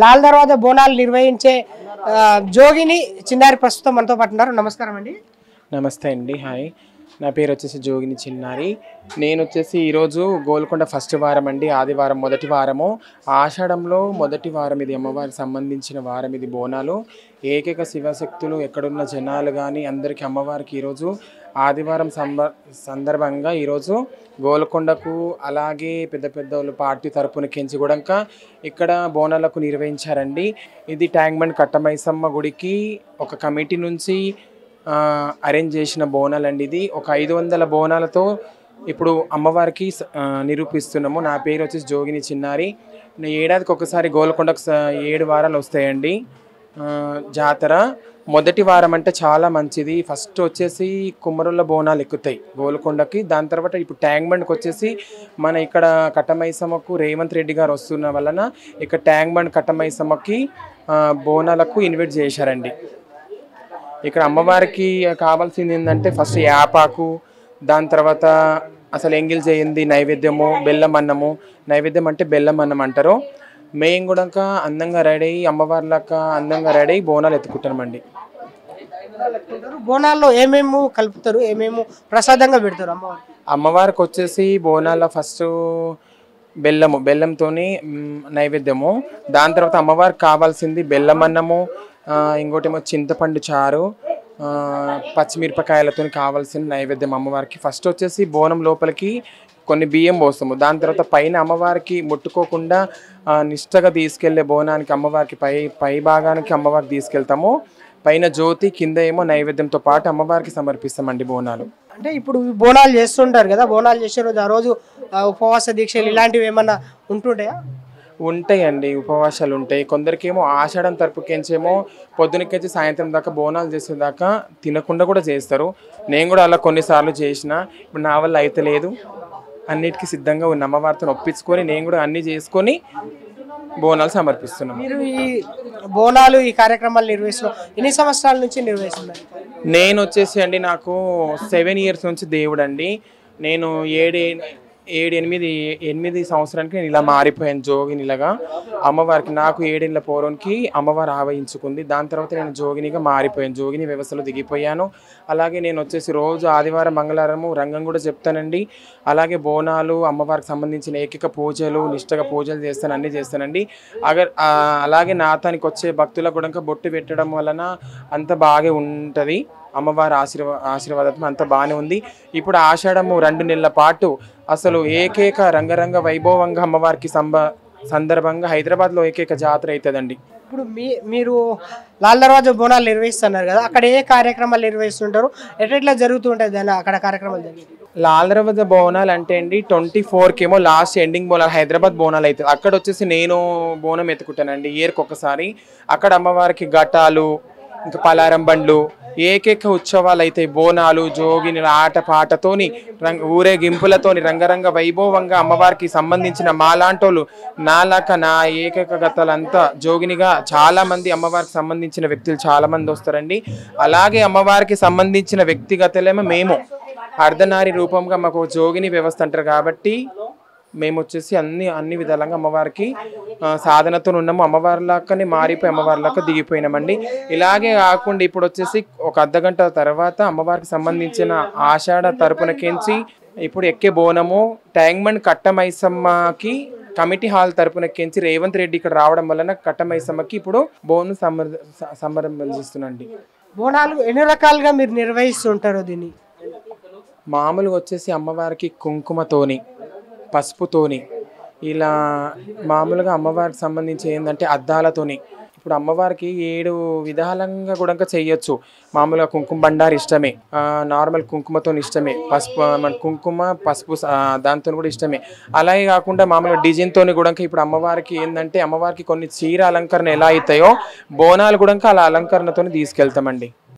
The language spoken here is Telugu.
లాల్ దర్వాజా బోనాలు నిర్వహించే ఆ, జోగిని చిన్నారి ప్రస్తుతం మనతో పాటు ఉన్నారు నమస్కారం అండి నమస్తే అండి హాయ్ నా పేరు వచ్చేసి జోగిని చిన్నారి నేను వచ్చేసి ఈరోజు గోల్కొండ ఫస్ట్ వారం అండి ఆదివారం మొదటి వారము ఆషాఢంలో మొదటి వారం ఇది అమ్మవారికి సంబంధించిన వారం ఇది బోనాలు ఏకైక శివశక్తులు ఎక్కడున్న జనాలు కానీ అందరికీ అమ్మవారికి ఈరోజు ఆదివారం సంబ సందర్భంగా ఈరోజు గోల్కొండకు అలాగే పెద్ద పెద్ద వాళ్ళు పార్టీ తరపున కెంచి కూడా ఇక్కడ బోనాలకు నిర్వహించారండి ఇది ట్యాంక్మెంట్ కట్టమైసమ్మ గుడికి ఒక కమిటీ నుంచి ఆ, అరేంజ్ చేసిన బోనాలు అండి ఇది ఒక ఐదు వందల బోనాలతో ఇప్పుడు అమ్మవారికి స- ఆ, నిరూపిస్తున్నాము నా పేరు వచ్చేసి జోగిని చిన్నారి నేను ఏడాదికి ఒకసారి గోల్కొండకు స- ఏడు వారాలు వస్తాయండి ఆ, జాతర మొదటి వారం అంటే చాలా మంచిది ఫస్ట్ వచ్చేసి కుమ్మరుల బోనాలు ఎక్కుతాయి గోల్కొండకి దాని తర్వాత ఇప్పుడు ట్యాంక్ బండ్కి వచ్చేసి మన ఇక్కడ కట్టమైసమ్మకు రేవంత్ రెడ్డి గారు వస్తున్న వలన ఇక్కడ ట్యాంక్ బండ్ కట్టమైసమ్మకి ఆ, బోనాలకు ఇన్వైట్ చేశారండి ఇక్కడ అమ్మవారికి కావాల్సింది ఏంటంటే ఫస్ట్ యాపాకు దాని తర్వాత అసలు ఎంగిల్ చేయింది నైవేద్యము బెల్లం అన్నము నైవేద్యం అంటే బెల్లం అన్నం అంటారు మేము కూడా అందంగా రెడీ అయ్యి అమ్మవారిలాగా అందంగా రెడీ అయ్యి బోనాలు ఎత్తుకుంటామండి బోనాల్లో ఏమేమి కలుపుతారు ఏమేమి ప్రసాదంగా పెడతారు అమ్మవారు అమ్మవారికి వచ్చేసి బోనాల ఫస్ట్ బెల్లము బెల్లంతోని మ్, నైవేద్యము దాని తర్వాత అమ్మవారికి కావాల్సింది బెల్లం అన్నము ఆ, ఇంకోటేమో చింతపండు చారు ఆ, పచ్చిమిరపకాయలతో కావాల్సిన నైవేద్యం అమ్మవారికి ఫస్ట్ వచ్చేసి బోనం లోపలికి కొన్ని బియ్యం పోస్తాము దాని తర్వాత పైన అమ్మవారికి ముట్టుకోకుండా ఆ, నిష్టగా తీసుకెళ్లే బోనానికి అమ్మవారికి పై పై భాగానికి అమ్మవారికి తీసుకెళ్తాము పైన జ్యోతి కింద ఏమో నైవేద్యంతో పాటు అమ్మవారికి సమర్పిస్తామండి బోనాలు అంటే ఇప్పుడు ఈ బోనాలు చేస్తుంటారు కదా బోనాలు చేసే రోజు ఆ రోజు ఆ, ఉపవాస దీక్షలు ఇలాంటివి ఏమన్నా ఉంటుంటాయా ఉంటాయండి ఉపవాసాలు ఉంటాయి కొందరికేమో ఆషాఢం తరపుకేంచేమో పొద్దునకేసి సాయంత్రం దాకా బోనాలు చేసేదాకా తినకుండా కూడా చేస్తారు నేను కూడా అలా కొన్నిసార్లు చేసిన ఇప్పుడు నా వల్ల అయితే లేదు అన్నిటికీ సిద్ధంగా ఉన్న అమ్మవారితో ఒప్పించుకొని నేను కూడా అన్నీ చేసుకొని బోనాలు సమర్పిస్తున్నాను మీరు ఈ బోనాలు ఈ కార్యక్రమాలు నిర్వహిస్తున్నారు ఎన్ని సంవత్సరాల నుంచి నిర్వహిస్తున్నారు నేను వచ్చేసి అండి నాకు సెవెన్ ఇయర్స్ నుంచి దేవుడు అండి నేను ఏడే ఏడు ఎనిమిది ఎనిమిది సంవత్సరానికి నేను ఇలా మారిపోయాను జోగిని ఇలాగా అమ్మవారికి నాకు ఏడేళ్ళ పూర్వంకి అమ్మవారు ఆవహించుకుంది దాని తర్వాత నేను జోగినిగా మారిపోయాను జోగిని వ్యవస్థలో దిగిపోయాను అలాగే నేను వచ్చేసి రోజు ఆదివారం మంగళవారము రంగం కూడా చెప్తానండి అలాగే బోనాలు అమ్మవారికి సంబంధించిన ఏకైక పూజలు నిష్టగా పూజలు చేస్తాను అన్నీ చేస్తానండి అగర్ ఆ, అలాగే నాతానికి వచ్చే భక్తులకు కూడా బొట్టు పెట్టడం వలన అంత బాగా ఉంటుంది అమ్మవారి ఆశీర్వా ఆశీర్వాదం అంత బాగానే ఉంది ఇప్పుడు ఆషాఢము రెండు నెలల పాటు అసలు ఏకైక రంగరంగ వైభవంగా అమ్మవారికి సంబ సందర్భంగా హైదరాబాద్లో ఏకైక జాతర అవుతుందండి ఇప్పుడు మీ మీరు లాల్ దర్వాజా బోనాలు నిర్వహిస్తున్నారు కదా అక్కడ ఏ కార్యక్రమాలు నిర్వహిస్తుంటారు ఎట్లా జరుగుతుంటుంది దాని అక్కడ కార్యక్రమాలు జరిగేది లాలరవద బోనాలు అంటే అండి ట్వంటీ ఫోర్కి ఏమో లాస్ట్ ఎండింగ్ బోనాలు హైదరాబాద్ బోనాలు అవుతుంది అక్కడ వచ్చేసి నేను బోనం ఎత్తుకుంటానండి ఇయర్కి ఒకసారి అక్కడ అమ్మవారికి ఘటాలు ఇంకా పలారం బండ్లు ఏకైక ఉత్సవాలు అయితే బోనాలు జోగిని ఆట పాటతోని రంగ ఊరేగింపులతోని రంగరంగ వైభవంగా అమ్మవారికి సంబంధించిన మాలాంటోళ్ళు నాలాక నా ఏకైక గతలంతా జోగినిగా చాలా మంది అమ్మవారికి సంబంధించిన వ్యక్తులు చాలా మంది వస్తారండి అలాగే అమ్మవారికి సంబంధించిన వ్యక్తిగతలేమో మేము అర్ధనారి రూపంగా మాకు జోగిని వ్యవస్థ అంటారు కాబట్టి మేము వచ్చేసి అన్ని అన్ని విధాలుగా అమ్మవారికి ఆ, సాధనతో ఉన్నాము అమ్మవారిలాగానే మారిపోయి అమ్మవారిలాగా దిగిపోయినామండి ఇలాగే కాకుండా ఇప్పుడు వచ్చేసి ఒక అర్ధ గంట తర్వాత అమ్మవారికి సంబంధించిన ఆషాఢ తరపునకించి ఇప్పుడు ఎక్కే బోనము ట్యాంక్మండ్ కట్టమైసమ్మకి కమిటీ హాల్ తరపునకించి రేవంత్ రెడ్డి ఇక్కడ రావడం వలన కట్టమైసమ్మకి ఇప్పుడు బోను సమర్ సంబరంభిస్తున్నాండి బోనాలు ఎన్ని రకాలుగా మీరు నిర్వహిస్తుంటారు దీన్ని మామూలుగా వచ్చేసి అమ్మవారికి కుంకుమతోని పసుపుతోని ఇలా మామూలుగా అమ్మవారికి సంబంధించి ఏంటంటే అద్దాలతోని ఇప్పుడు అమ్మవారికి ఏడు విధాలంగా కూడా చేయొచ్చు మామూలుగా కుంకుమ బండారు ఇష్టమే ఆ, నార్మల్ కుంకుమతో ఇష్టమే పసుపు మన కుంకుమ పసుపు దాంతో కూడా ఇష్టమే అలాగే కాకుండా మామూలుగా డిజైన్తో కూడా ఇప్పుడు అమ్మవారికి ఏంటంటే అమ్మవారికి కొన్ని చీర అలంకరణ ఎలా అవుతాయో బోనాలు కూడా అలా అలంకరణతో తీసుకెళ్తామండి